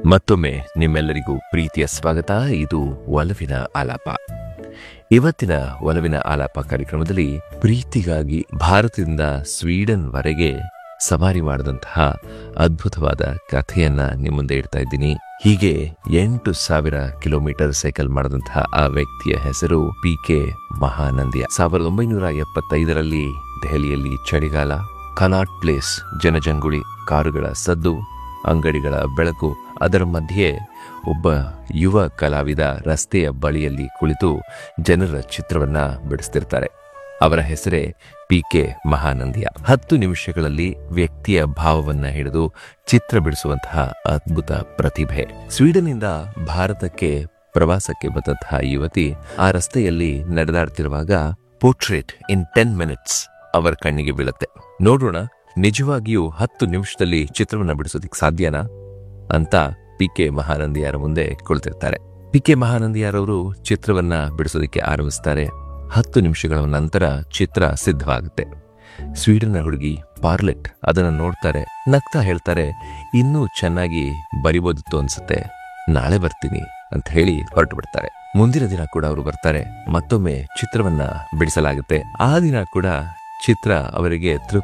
ಮತ್ತೊಮ್ಮೆ ನಿಮ್ಮೆಲ್ಲರಿಗೂ ಪ್ರೀತಿಯ ಸ್ವಾಗತ ಇದು ಒಲವಿನ ಆಲಾಪ ಇವತ್ತಿನ ಒಲವಿನ ಆಲಾಪ ಕಾರ್ಯಕ್ರಮದಲ್ಲಿ ಪ್ರೀತಿಗಾಗಿ ಭಾರತದಿಂದ ಸ್ವೀಡನ್ ವರೆಗೆ ಸವಾರಿ ಮಾಡಿದಂತಹ ಅದ್ಭುತವಾದ ಕಥೆಯನ್ನ ನಿಮ್ಮ ಮುಂದೆ ಇಡ್ತಾ ಇದ್ದೀನಿ ಹೀಗೆ ಎಂಟು ಸಾವಿರ ಕಿಲೋಮೀಟರ್ ಸೈಕಲ್ ಮಾಡಿದಂತಹ ಆ ವ್ಯಕ್ತಿಯ ಹೆಸರು ಪಿ ಕೆ ಮಹಾನಂದಿಯ ಸಾವಿರದ ಒಂಬೈನೂರ ಎಪ್ಪತ್ತೈದರಲ್ಲಿ ದೆಹಲಿಯಲ್ಲಿ ಚಳಿಗಾಲ ಕನಾಟ್ ಪ್ಲೇಸ್ ಜನಜಂಗುಳಿ ಕಾರುಗಳ ಸದ್ದು ಅಂಗಡಿಗಳ ಬೆಳಕು ಅದರ ಮಧ್ಯೆ ಒಬ್ಬ ಯುವ ಕಲಾವಿದ ರಸ್ತೆಯ ಬಳಿಯಲ್ಲಿ ಕುಳಿತು ಜನರ ಚಿತ್ರವನ್ನ ಬಿಡಿಸ್ತಿರ್ತಾರೆ ಅವರ ಹೆಸರೇ ಪಿ ಕೆ ಮಹಾನಂದಿಯ ಹತ್ತು ನಿಮಿಷಗಳಲ್ಲಿ ವ್ಯಕ್ತಿಯ ಭಾವವನ್ನ ಹಿಡಿದು ಚಿತ್ರ ಬಿಡಿಸುವಂತಹ ಅದ್ಭುತ ಪ್ರತಿಭೆ ಸ್ವೀಡನ್ನಿಂದ ಭಾರತಕ್ಕೆ ಪ್ರವಾಸಕ್ಕೆ ಬಂದಂತಹ ಯುವತಿ ಆ ರಸ್ತೆಯಲ್ಲಿ ನಡೆದಾಡ್ತಿರುವಾಗ ಪೋರ್ಟ್ರೇಟ್ ಇನ್ ಟೆನ್ ಮಿನಿಟ್ಸ್ ಅವರ ಕಣ್ಣಿಗೆ ಬೀಳುತ್ತೆ ನೋಡೋಣ ನಿಜವಾಗಿಯೂ ಹತ್ತು ನಿಮಿಷದಲ್ಲಿ ಚಿತ್ರವನ್ನ ಬಿಡಿಸೋದಿಕ್ ಸಾಧ್ಯನಾ ಅಂತ ಪಿ ಕೆ ಮಹಾನಂದಿಯಾರ ಮುಂದೆ ಕುಳಿತಿರ್ತಾರೆ ಪಿ ಕೆ ಮಹಾನಂದಿಯಾರವರು ಚಿತ್ರವನ್ನ ಬಿಡಿಸೋದಕ್ಕೆ ಆರಂಭಿಸ್ತಾರೆ ಹತ್ತು ನಿಮಿಷಗಳ ನಂತರ ಚಿತ್ರ ಸಿದ್ಧವಾಗುತ್ತೆ ಸ್ವೀಡನ್ನ ಹುಡುಗಿ ಪಾರ್ಲೆಟ್ ಅದನ್ನ ನೋಡ್ತಾರೆ ನಗ್ತಾ ಹೇಳ್ತಾರೆ ಇನ್ನೂ ಚೆನ್ನಾಗಿ ಬರಿಬೋದಿತ್ತು ಅನ್ಸುತ್ತೆ ನಾಳೆ ಬರ್ತೀನಿ ಅಂತ ಹೇಳಿ ಹೊರಟು ಬಿಡ್ತಾರೆ ಮುಂದಿನ ದಿನ ಕೂಡ ಅವರು ಬರ್ತಾರೆ ಮತ್ತೊಮ್ಮೆ ಚಿತ್ರವನ್ನ ಬಿಡಿಸಲಾಗುತ್ತೆ ಆ ದಿನ ಕೂಡ ಚಿತ್ರ ಅವರಿಗೆ ತೃಪ್ತಿ